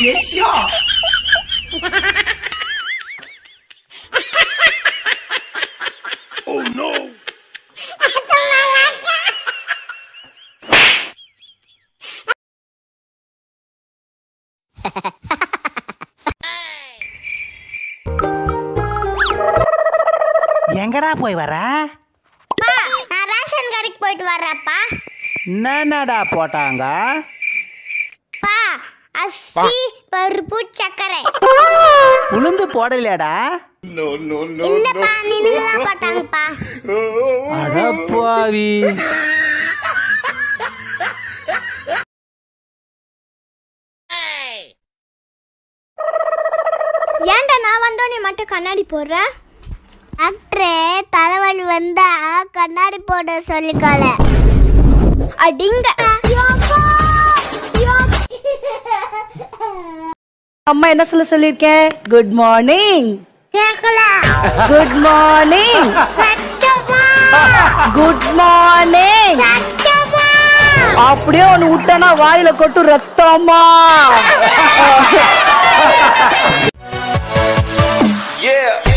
别笑。 எங்கடா போய் வர பா நான் ரேஷன் கடைக்கு போயிட்டு வர்றப்பா என்னடா போட்டாங்க பா அரிசி பருப்பு சர்க்கரை உளுந்து போடலையாடா இல்லப்பா நின்னுங்களா போட்டாங்கப்பா அடப்பாவி ஏன்டா நான் வந்தோடனே மட்டும் கண்ணாடி போடுற டாக்டரே தலைவலி வந்தா கண்ணாடி போட சொல்லிக்கல அடிங்க அம்மா என்ன சொல்ல சொல்லிருக்கேன் குட் மார்னிங் கேக்கல குட் மார்னிங் சட்டமா குட் மார்னிங் சட்டமா அப்படியே ஒன்னு விட்டனா வாயில கொட்டு ரத்தமா Yeah.